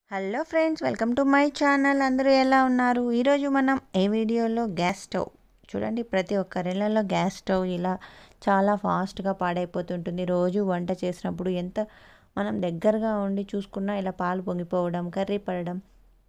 hello friends welcome to my channel అందరూ ఎలా ఉన్నారు ఈరోజు మనం ఏ వీడియోలో గ్యాస్ స్టవ్ చూడండి ప్రతి ఒక్కరిళ్ళలో గ్యాస్ స్టవ్ ఇలా చాలా ఫాస్ట్గా పాడైపోతుంటుంది రోజు వంట చేసినప్పుడు ఎంత మనం దగ్గరగా ఉండి చూసుకున్నా ఇలా పాలు పొంగిపోవడం కర్రీ పడడం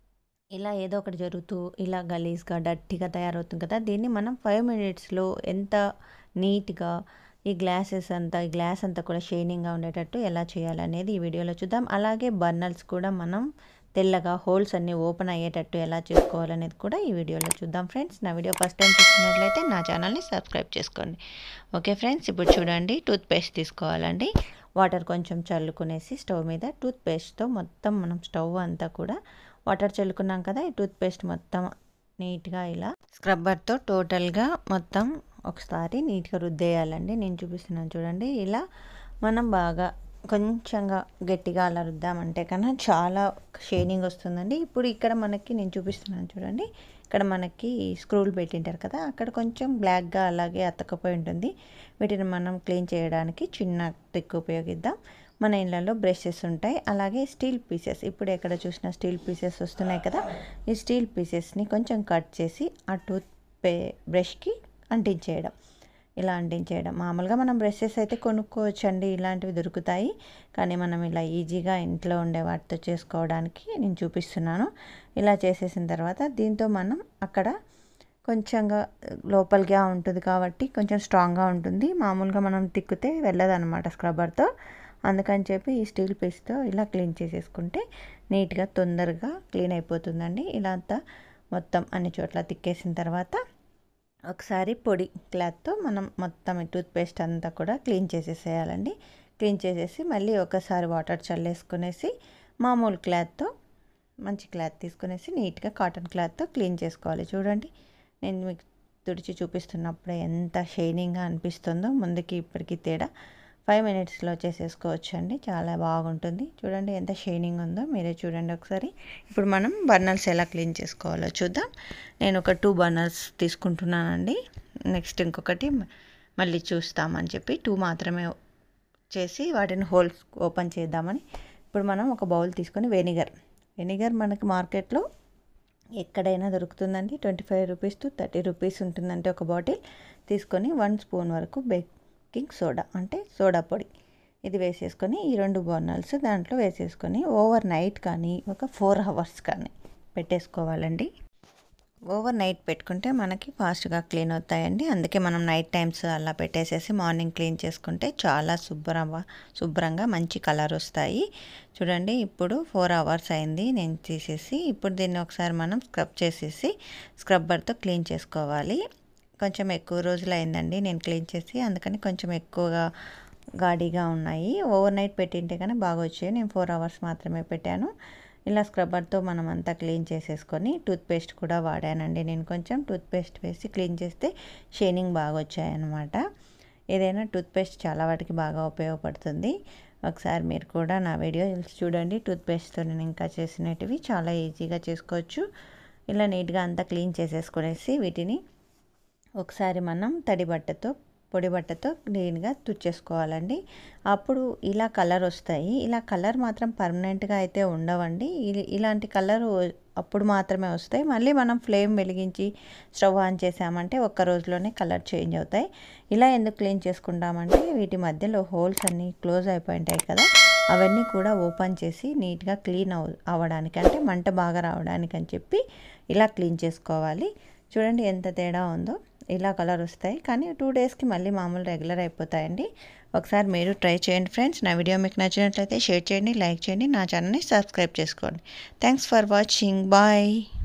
ఇలా ఏదో ఒకటి జరుగుతూ ఇలా గలీజ్గా డట్టిగా తయారవుతుంది కదా దీన్ని మనం ఫైవ్ మినిట్స్లో ఎంత నీట్గా ఈ గ్లాసెస్ అంతా ఈ గ్లాస్ అంతా కూడా షైనింగ్గా ఉండేటట్టు ఎలా చేయాలనేది ఈ వీడియోలో చూద్దాం అలాగే బర్నర్స్ కూడా మనం తెల్లగా హోల్స్ అన్నీ ఓపెన్ అయ్యేటట్టు ఎలా చేసుకోవాలనేది కూడా ఈ వీడియోలో చూద్దాం ఫ్రెండ్స్ నా వీడియో ఫస్ట్ టైం చూసినట్లయితే నా ఛానల్ని సబ్స్క్రైబ్ చేసుకోండి ఓకే ఫ్రెండ్స్ ఇప్పుడు చూడండి టూత్ పేస్ట్ తీసుకోవాలండి వాటర్ కొంచెం చల్లుకునేసి స్టవ్ మీద టూత్ పేస్ట్తో మొత్తం మనం స్టవ్ అంతా కూడా వాటర్ చల్లుకున్నాం కదా ఈ టూత్ పేస్ట్ మొత్తం నీట్గా ఇలా స్క్రబ్బర్తో టోటల్గా మొత్తం ఒకసారి నీట్గా రుద్దేయాలండి నేను చూపిస్తున్నాను చూడండి ఇలా మనం బాగా కొంచెంగా గట్టిగా అలా రుద్దామంటే కన్నా చాలా షైనింగ్ వస్తుందండి ఇప్పుడు ఇక్కడ మనకి నేను చూపిస్తున్నాను చూడండి ఇక్కడ మనకి స్క్రూలు పెట్టింటారు కదా అక్కడ కొంచెం బ్లాక్గా అలాగే అతకపోయి ఉంటుంది వీటిని మనం క్లీన్ చేయడానికి చిన్న ట్రిక్ ఉపయోగిద్దాం మన ఇళ్ళలో బ్రషెస్ ఉంటాయి అలాగే స్టీల్ పీసెస్ ఇప్పుడు ఎక్కడ చూసినా స్టీల్ పీసెస్ వస్తున్నాయి కదా ఈ స్టీల్ పీసెస్ని కొంచెం కట్ చేసి ఆ టూత్ పే బ్రష్కి అంటించేయడం ఇలా అంటించేయడం మామూలుగా మనం బ్రషెస్ అయితే కొనుక్కోవచ్చండి ఇలాంటివి దొరుకుతాయి కానీ మనం ఇలా ఈజీగా ఇంట్లో ఉండే వాటితో చేసుకోవడానికి నేను చూపిస్తున్నాను ఇలా చేసేసిన తర్వాత దీంతో మనం అక్కడ కొంచెంగా లోపలిగా ఉంటుంది కాబట్టి కొంచెం స్ట్రాంగ్గా ఉంటుంది మామూలుగా మనం తిక్కితే వెళ్ళదన్నమాట స్క్రబ్బర్తో అందుకని చెప్పి ఈ స్టీల్ పీస్తో ఇలా క్లీన్ చేసేసుకుంటే నీట్గా తొందరగా క్లీన్ అయిపోతుందండి ఇలా అంతా మొత్తం అన్ని చోట్ల తిక్కేసిన తర్వాత ఒకసారి పొడి క్లాత్తో మనం మొత్తం టూత్ పేస్ట్ అంతా కూడా క్లీన్ చేసేసేయాలండి క్లీన్ చేసేసి మళ్ళీ ఒకసారి వాటర్ చల్లేసుకునేసి మామూలు క్లాత్తో మంచి క్లాత్ తీసుకునేసి నీట్గా కాటన్ క్లాత్తో క్లీన్ చేసుకోవాలి చూడండి నేను మీకు తుడిచి చూపిస్తున్నప్పుడే ఎంత షైనింగ్గా అనిపిస్తుందో ముందుకి ఇప్పటికి తేడా ఫైవ్ మినిట్స్లో చేసేసుకోవచ్చు అండి చాలా బాగుంటుంది చూడండి ఎంత షైనింగ్ ఉందో మీరే చూడండి ఒకసారి ఇప్పుడు మనం బర్నర్స్ ఎలా క్లీన్ చేసుకోవాలో చూద్దాం నేను ఒక టూ బర్నర్స్ తీసుకుంటున్నానండి నెక్స్ట్ ఇంకొకటి మళ్ళీ చూస్తామని చెప్పి టూ మాత్రమే చేసి వాటిని హోల్స్ ఓపెన్ చేద్దామని ఇప్పుడు మనం ఒక బౌల్ తీసుకొని వెనిగర్ వెనిగర్ మనకి మార్కెట్లో ఎక్కడైనా దొరుకుతుందండి twenty five rupees to thirty rupees ఉంటుందంటే ఒక బాటిల్ తీసుకొని వన్ స్పూన్ వరకు బేకింగ్ సోడా అంటే సోడా పొడి ఇది వేసేసుకొని ఈ రెండు బర్నర్స్ దాంట్లో వేసేసుకొని ఓవర్ నైట్ కానీ ఒక ఫోర్ అవర్స్ కానీ పెట్టేసుకోవాలండి ఓవర్ నైట్ పెట్టుకుంటే మనకి ఫాస్ట్గా క్లీన్ అవుతాయండి అందుకే మనం నైట్ టైమ్స్ అలా పెట్టేసేసి మార్నింగ్ క్లీన్ చేసుకుంటే చాలా శుభ్రంగా శుభ్రంగా మంచి కలర్ వస్తాయి చూడండి ఇప్పుడు ఫోర్ అవర్స్ అయింది నేను తీసేసి ఇప్పుడు దీన్ని ఒకసారి మనం స్క్రబ్ చేసేసి స్క్రబ్బర్తో క్లీన్ చేసుకోవాలి కొంచెం ఎక్కువ రోజులు అయిందండి నేను క్లీన్ చేసి అందుకని కొంచెం ఎక్కువగా గాడిగా ఉన్నాయి ఓవర్ నైట్ పెట్టింటే కానీ బాగా వచ్చాయి నేను ఫోర్ అవర్స్ మాత్రమే పెట్టాను ఇలా స్క్రబ్బర్తో మనం అంతా క్లీన్ చేసేసుకొని టూత్పేస్ట్ కూడా వాడానండి నేను కొంచెం టూత్పేస్ట్ వేసి క్లీన్ చేస్తే షైనింగ్ బాగా వచ్చాయన్నమాట ఏదైనా టూత్పేస్ట్ చాలా వాటికి బాగా ఉపయోగపడుతుంది ఒకసారి మీరు కూడా నా వీడియో చూడండి టూత్పేస్ట్తో నేను ఇంకా చేసినటివి చాలా ఈజీగా చేసుకోవచ్చు ఇలా నీట్గా అంతా క్లీన్ చేసేసుకునేసి వీటిని ఒకసారి మనం తడి బట్టతో పొడి బట్టతో క్లీన్గా తుచ్చేసుకోవాలండి అప్పుడు ఇలా కలర్ వస్తాయి ఇలా కలర్ మాత్రం పర్మనెంట్గా అయితే ఉండవండి ఇలాంటి కలర్ అప్పుడు మాత్రమే వస్తాయి మళ్ళీ మనం ఫ్లేమ్ వెలిగించి స్టవ్ ఆన్ చేసామంటే ఒక్క రోజులోనే కలర్ చేంజ్ అవుతాయి ఇలా ఎందుకు క్లీన్ చేసుకుంటామంటే వీటి మధ్యలో హోల్స్ అన్నీ క్లోజ్ అయిపోయి ఉంటాయి కదా అవన్నీ కూడా ఓపెన్ చేసి నీట్గా క్లీన్ అవ అవ్వడానికి అంటే మంట బాగా రావడానికి అని చెప్పి ఇలా క్లీన్ చేసుకోవాలి చూడండి ఎంత తేడా ఉందో ఇలా కలర్ వస్తాయి కానీ టూ డేస్కి మళ్ళీ మామూలు రెగ్యులర్ అయిపోతాయండి ఒకసారి మీరు ట్రై చేయండి ఫ్రెండ్స్ నా వీడియో మీకు నచ్చినట్లయితే షేర్ చేయండి లైక్ చేయండి నా ఛానల్ని సబ్స్క్రైబ్ చేసుకోండి థ్యాంక్స్ ఫర్ వాచింగ్ బాయ్